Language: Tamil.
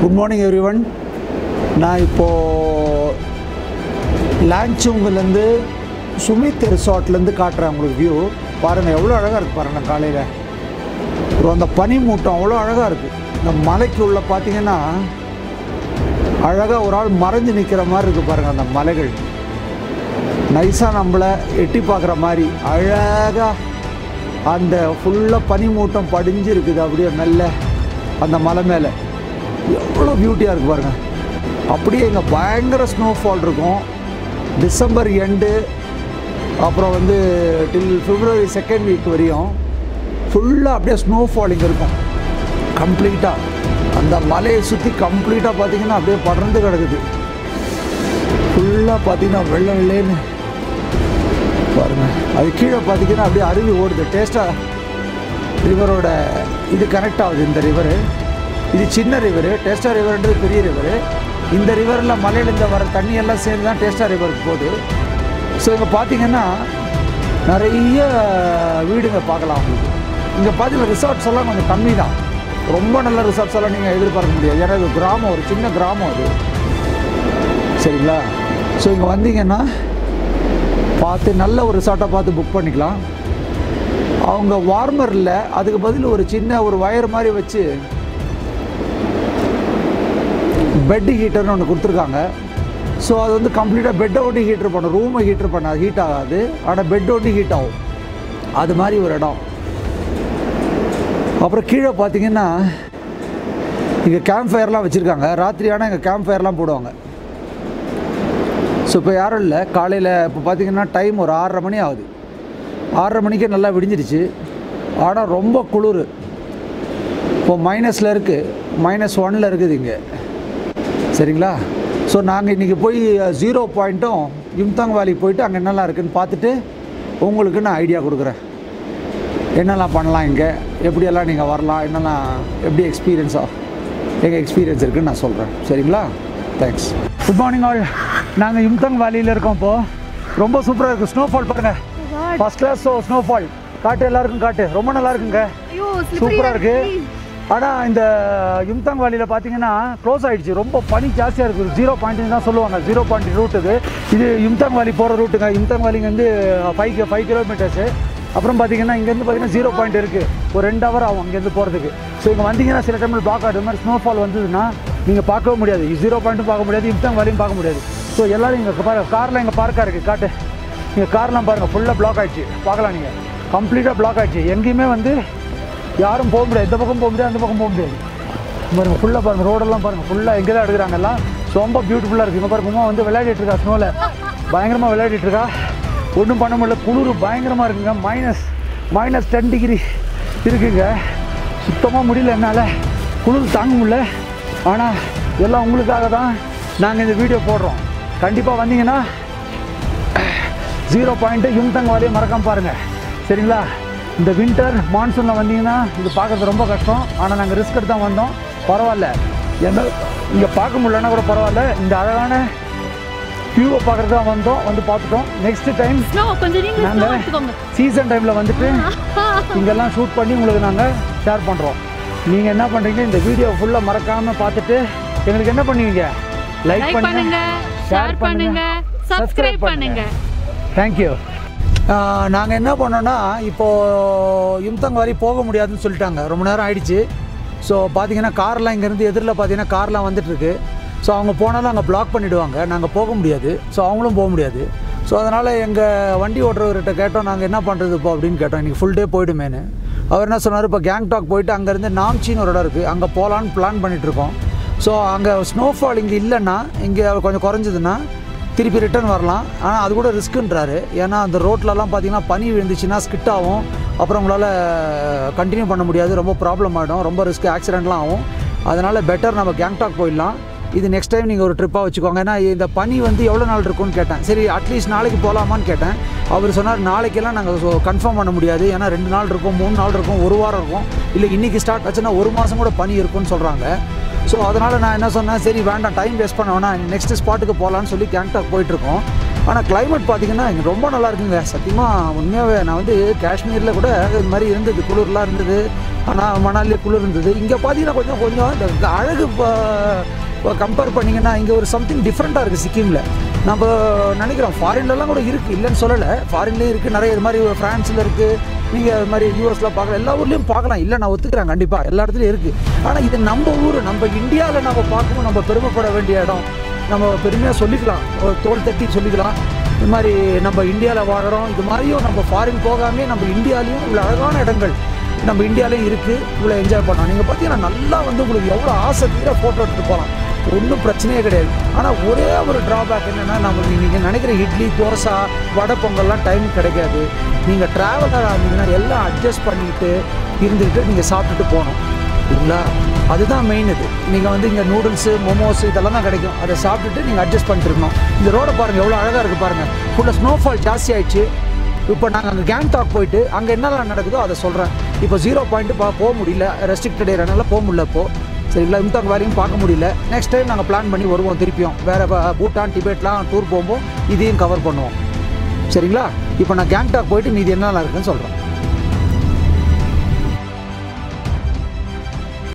குட் மார்னிங் எவ்ரி ஒன் நான் இப்போது லான்ச்சுங்கிலேருந்து சுமித் ரிசார்ட்லேருந்து காட்டுறேன் உங்களுக்கு வியூ பாருங்கள் எவ்வளோ அழகாக இருக்குது பாருங்கள் காலையில் அப்புறம் அந்த பனி மூட்டம் அவ்வளோ அழகாக இருக்குது இந்த மலைக்கு உள்ள பார்த்தீங்கன்னா அழகாக ஒரு ஆள் மறைஞ்சு நிற்கிற மாதிரி இருக்குது பாருங்கள் அந்த மலைகள் நைஸாக நம்மளை எட்டி பார்க்குற மாதிரி அழகாக அந்த ஃபுல்லாக பனி மூட்டம் படிஞ்சு இருக்குது அப்படியே மெல்ல அந்த மலை மேலே எவ்வளோ பியூட்டியாக இருக்குது பாருங்கள் அப்படியே இங்கே பயங்கர ஸ்னோஃபால் இருக்கும் டிசம்பர் எண்டு அப்புறம் வந்து டில் பிப்ரவரி செகண்ட் வீக் வரையும் ஃபுல்லாக அப்படியே ஸ்னோஃபால் இங்கே இருக்கும் கம்ப்ளீட்டாக அந்த மலையை சுற்றி கம்ப்ளீட்டாக பார்த்தீங்கன்னா அப்படியே படர்ந்து கிடக்குது ஃபுல்லாக பார்த்தீங்கன்னா வெள்ளை வெள்ளேன்னு பாருங்கள் அது கீழே பார்த்தீங்கன்னா அப்படியே அருவி ஓடுது டேஸ்ட்டாக ரிவரோட இது கனெக்ட் ஆகுது இந்த ரிவரு இது சின்ன ரிவரு டேஸ்டா ரிவர்ன்றது பெரிய ரிவரு இந்த ரிவரில் மலையிலேருந்து வர தண்ணி எல்லாம் சேர்ந்து தான் டேஸ்டா ரிவருக்கு போகுது ஸோ இங்கே பார்த்தீங்கன்னா நிறைய வீடுங்க பார்க்கலாம் உங்களுக்கு இங்கே பார்த்தீங்கன்னா ரிசார்ட்ஸ் எல்லாம் கொஞ்சம் கம்மி தான் ரொம்ப நல்ல ரிசார்ட்ஸ் எல்லாம் நீங்கள் எதிர்பார்க்க முடியாது ஏன்னா இது கிராமம் ஒரு சின்ன கிராமம் அது சரிங்களா ஸோ இங்கே வந்தீங்கன்னா பார்த்து நல்ல ஒரு ரிசார்ட்டாக பார்த்து புக் பண்ணிக்கலாம் அவங்க வார்மர் இல்லை அதுக்கு பதில் ஒரு சின்ன ஒரு வயர் மாதிரி வச்சு பெட் ஹீட்டர்னு ஒன்று கொடுத்துருக்காங்க ஸோ அது வந்து கம்ப்ளீட்டாக பெட்டை ஒட்டி ஹீட்டர் பண்ணும் ரூமை ஹீட்டர் பண்ணாது ஹீட் ஆகாது ஆனால் பெட் ஒட்டி ஹீட் ஆகும் அது மாதிரி ஒரு இடம் அப்புறம் கீழே பார்த்தீங்கன்னா இங்கே கேம்ப் ஃபயர்லாம் வச்சுருக்காங்க ராத்திரி ஆனால் இங்கே கேம்ப் ஃபயர்லாம் போடுவாங்க ஸோ இப்போ யாரும் இல்லை காலையில் இப்போ பார்த்தீங்கன்னா டைம் ஒரு ஆறரை மணி ஆகுது ஆறரை மணிக்கே நல்லா விடிஞ்சிருச்சு ஆனால் ரொம்ப குளிர் இப்போ மைனஸில் இருக்குது மைனஸ் ஒனில் இருக்குது இங்கே சரிங்களா ஸோ நாங்கள் இன்றைக்கி போய் ஜீரோ பாயிண்ட்டும் யும்தாங் வேலி போயிட்டு அங்கே என்னெல்லாம் இருக்குதுன்னு பார்த்துட்டு உங்களுக்கு நான் ஐடியா கொடுக்குறேன் என்னெல்லாம் பண்ணலாம் இங்கே எப்படியெல்லாம் நீங்கள் வரலாம் என்னெல்லாம் எப்படி எக்ஸ்பீரியன்ஸா எங்கள் எக்ஸ்பீரியன்ஸ் இருக்குன்னு நான் சொல்கிறேன் சரிங்களா தேங்க்ஸ் குட் மார்னிங் ஆல் நாங்கள் யும்தங் வேலியில் இருக்கோம் இப்போது ரொம்ப சூப்பராக இருக்குது ஸ்னோஃபால் பாருங்கள் ஃபஸ்ட் கிளாஸ் ஸோ ஸ்னோஃபால் காட்டு எல்லாருக்கும் காட்டு ரொம்ப நல்லா இருக்குங்க ஐயோ சூப்பராக இருக்குது ஆனால் இந்த யும்தாங் வேலியில் பார்த்தீங்கன்னா க்ளோஸ் ஆகிடுச்சு ரொம்ப பனி ஜாஸ்தியாக இருக்குது ஜீரோ பாயிண்ட் தான் சொல்லுவாங்க ஜீரோ பாயிண்ட் ரூட் இது இது யும்தாங் வேலி போகிற ரூட்டுங்க யும்தாங் வேலிங்க வந்து ஃபைவ் ஃபைவ் கிலோமீட்டர்ஸு அப்புறம் பார்த்தீங்கன்னா இங்கேருந்து பார்த்தீங்கன்னா ஜீரோ பாயிண்ட் இருக்குது ஒரு ரெண்டு ஹவர் ஆகும் இங்கேருந்து போகிறதுக்கு ஸோ இங்கே வந்தீங்கன்னா சில டைமில் பிளாக் ஆகுது மாதிரி ஸ்னோஃபால் வந்ததுன்னா நீங்கள் பார்க்கவே முடியாது ஜீரோ பாயிண்ட்டும் பார்க்க முடியாது யும்தாங் வேலியும் பார்க்க முடியாது ஸோ எல்லோரும் இங்கே பாருங்க காரில் இங்கே பார்க்காக இருக்குது காட்டு இங்கே கார்லாம் பாருங்கள் ஃபுல்லாக பிளாக் ஆயிடுச்சு பார்க்கலாம் நீங்கள் கம்ப்ளீட்டாக பிளாக் ஆயிடுச்சு எங்கேயுமே வந்து யாரும் போக முடியாது இந்த பக்கம் போக முடியாது அந்த பக்கம் போக முடியாது பாருங்க ஃபுல்லாக பாருங்க ரோடெல்லாம் பாருங்க ஃபுல்லாக எங்கே தான் எடுக்கிறாங்க எல்லாம் ரொம்ப பியூட்டிஃபுல்லாக இருக்குது இங்கே பாருங்க உமா வந்து விளையாடிட்டு இருக்கா ஸ்னோவில் பயங்கரமாக விளையாடிட்டு இருக்கா ஒன்றும் பண்ண முடியல குளிர் பயங்கரமாக இருக்குங்க மைனஸ் மைனஸ் டென் டிகிரி இருக்குங்க சுத்தமாக முடியல என்னால் குளிர் தாங்க முடியல ஆனால் எல்லாம் உங்களுக்காக தான் நாங்கள் இந்த வீடியோ போடுறோம் கண்டிப்பாக வந்தீங்கன்னா ஜீரோ பாயிண்ட்டு யும்தங் வாலியை மறக்காம பாருங்கள் சரிங்களா இந்த வின்டர் மான்சூனில் வந்தீங்கன்னா இது பார்க்கறது ரொம்ப கஷ்டம் ஆனால் நாங்கள் ரிஸ்க் எடுத்து தான் வந்தோம் பரவாயில்ல எந்த இங்கே பார்க்க முடியலன்னா கூட பரவாயில்ல இந்த அழகான வியூவை பார்க்குறது தான் வந்தோம் வந்து பார்த்துட்டோம் நெக்ஸ்ட் டைம் ஸ்னோ கொஞ்சம் நீங்க ஸ்னோ நாங்கள் எடுத்துக்கோங்க சீசன் டைமில் வந்துட்டு இங்கெல்லாம் ஷூட் பண்ணி உங்களுக்கு நாங்கள் ஷேர் பண்ணுறோம் நீங்கள் என்ன பண்ணுறீங்க இந்த வீடியோ ஃபுல்லாக மறக்காமல் பார்த்துட்டு எங்களுக்கு என்ன பண்ணுவீங்க லைக் லைக் பண்ணுங்க ஷேர் பண்ணுங்க சப்ஸ்கிரைப் பண்ணுங்க தேங்க்யூ நாங்கள் என்ன பண்ணோன்னா இப்போது யும்தங் வரை போக முடியாதுன்னு சொல்லிட்டாங்க ரொம்ப நேரம் ஆயிடுச்சு ஸோ பார்த்தீங்கன்னா கார்லாம் இங்கேருந்து எதிரில் பார்த்தீங்கன்னா கார்லாம் வந்துட்டுருக்கு ஸோ அவங்க போனாலும் அங்கே பிளாக் பண்ணிவிடுவாங்க நாங்கள் போக முடியாது ஸோ அவங்களும் போக முடியாது ஸோ அதனால் எங்கள் வண்டி ஓட்டுறவர்கிட்ட கேட்டோம் நாங்கள் என்ன பண்ணுறது இப்போ அப்படின்னு கேட்டோம் இன்றைக்கி ஃபுல் டே போயிடுமேனு அவர் என்ன சொன்னார் இப்போ கேங்டாக் போயிட்டு அங்கேருந்து நாம்ச்சின்னு ஒரு இடம் இருக்குது அங்கே போகலான்னு பிளான் பண்ணிகிட்ருக்கோம் ஸோ அங்கே ஸ்னோஃபால் இங்கே இல்லைன்னா இங்கே கொஞ்சம் குறைஞ்சதுன்னா திருப்பி ரிட்டர்ன் வரலாம் ஆனால் அது கூட ரிஸ்க்குன்றாரு ஏன்னா அந்த ரோட்லலாம் பார்த்தீங்கன்னா பனி விழுந்துச்சுன்னா ஸ்கிட் ஆகும் அப்புறம் உங்களால் கண்டினியூ பண்ண முடியாது ரொம்ப ப்ராப்ளம் ஆகிடும் ரொம்ப ரிஸ்க் ஆக்சிடென்ட்லாம் ஆகும் அதனால் பெட்டர் நம்ம கேங்டாக் போயிடலாம் இது நெக்ஸ்ட் டைம் நீங்கள் ஒரு ட்ரிப்பாக வச்சுக்கோங்க ஏன்னா இந்த பனி வந்து எவ்வளோ நாள் இருக்கும்னு கேட்டேன் சரி அட்லீஸ்ட் நாளைக்கு போகலாமான்னு கேட்டேன் அவர் சொன்னார் நாளைக்கெல்லாம் நாங்கள் கன்ஃபார்ம் பண்ண முடியாது ஏன்னா ரெண்டு நாள் இருக்கும் மூணு நாள் இருக்கும் ஒரு வாரம் இருக்கும் இல்லை இன்றைக்கி ஸ்டார்ட் ஆச்சுன்னா ஒரு மாதம் கூட பனி இருக்கும்னு சொல்கிறாங்க ஸோ அதனால் நான் என்ன சொன்னேன் சரி வேண்டாம் டைம் வேஸ்ட் பண்ண வேணாம் நெக்ஸ்ட் ஸ்பாட்டுக்கு போகலான்னு சொல்லி கேங்டாக் போயிட்டுருக்கோம் ஆனால் climate பார்த்தீங்கன்னா இங்கே ரொம்ப நல்லா இருக்குங்க சத்தியமாக உண்மையாகவே நான் வந்து காஷ்மீரில் கூட இது மாதிரி இருந்தது குளிர்லாம் இருந்தது ஆனால் மணாலியில் குளிர் இருந்தது இங்கே பார்த்தீங்கன்னா கொஞ்சம் கொஞ்சம் இந்த அழகு கம்பேர் பண்ணிங்கன்னா இங்கே ஒரு சம்திங் டிஃப்ரெண்ட்டாக இருக்குது சிக்கிமில் நம்ம நினைக்கிறோம் ஃபாரின்லலாம் கூட இருக்குது இல்லைன்னு சொல்லலை ஃபாரின்லேயும் இருக்குது நிறைய இது மாதிரி ஃப்ரான்ஸில் இருக்குது நீங்கள் அது மாதிரி யூஎஸில் பார்க்கலாம் எல்லா ஊர்லேயும் பார்க்கலாம் இல்லை நான் ஒத்துக்கிறேன் கண்டிப்பாக எல்லா இடத்துலையும் இருக்குது ஆனால் இது நம்ம ஊர் நம்ம இந்தியாவில் நம்ம பார்க்கும்போது நம்ம பெருமைப்பட வேண்டிய இடம் நம்ம பெருமையாக சொல்லிக்கலாம் ஒரு தோல் தட்டி சொல்லிக்கலாம் இது மாதிரி நம்ம இந்தியாவில் வாழறோம் இது மாதிரியும் நம்ம ஃபாரின் போகாமே நம்ம இந்தியாலையும் இவ்வளோ அழகான இடங்கள் நம்ம இந்தியாலையும் இருக்குது இவ்வளோ என்ஜாய் பண்ணலாம் நீங்கள் பார்த்தீங்கன்னா நல்லா வந்து உங்களுக்கு எவ்வளோ ஆசை தீர ஃபோட்டோ எடுத்துகிட்டு போகலாம் ஒன்றும் பிரச்சனையே கிடையாது ஆனால் ஒரே ஒரு ட்ராபேக் என்னென்னா நம்மளுக்கு நீங்கள் நினைக்கிற இட்லி தோசை வடை பொங்கல்லாம் டைம் கிடைக்காது நீங்கள் ட்ராவலராக இருந்தீங்கன்னா எல்லாம் அட்ஜஸ்ட் பண்ணிட்டு இருந்துக்கிட்டு நீங்கள் சாப்பிட்டுட்டு போகணும் சரிங்களா அதுதான் மெயின் இது நீங்கள் வந்து இங்கே நூடுல்ஸு மோமோஸ் இதெல்லாம் தான் கிடைக்கும் அதை சாப்பிட்டுட்டு நீங்கள் அட்ஜஸ்ட் பண்ணிட்டு இருக்கணும் இந்த ரோடை பாருங்கள் எவ்வளோ அழகாக இருக்குது பாருங்கள் ஃபுல்லாக ஸ்னோஃபால் ஜாஸ்தி ஆயிடுச்சு இப்போ நாங்கள் அங்கே கேங்டாக் போயிட்டு அங்கே என்னெல்லாம் நடக்குதோ அதை சொல்கிறேன் இப்போ ஜீரோ பாயிண்ட்டு பா போக முடியல ரெஸ்ட்ரிக்டட் ஏரியானால போக முடியல இப்போது சரிங்களா இம்தாங் வேலையும் பார்க்க முடியல நெக்ஸ்ட் டைம் நாங்கள் பிளான் பண்ணி வருவோம் திருப்பியும் வேறு பூட்டான் டிபேட்லாம் டூர் போகும்போது இதையும் கவர் பண்ணுவோம் சரிங்களா இப்போ நான் கேங்டாக் போயிட்டு மீதி என்னெல்லாம் இருக்குன்னு சொல்கிறேன்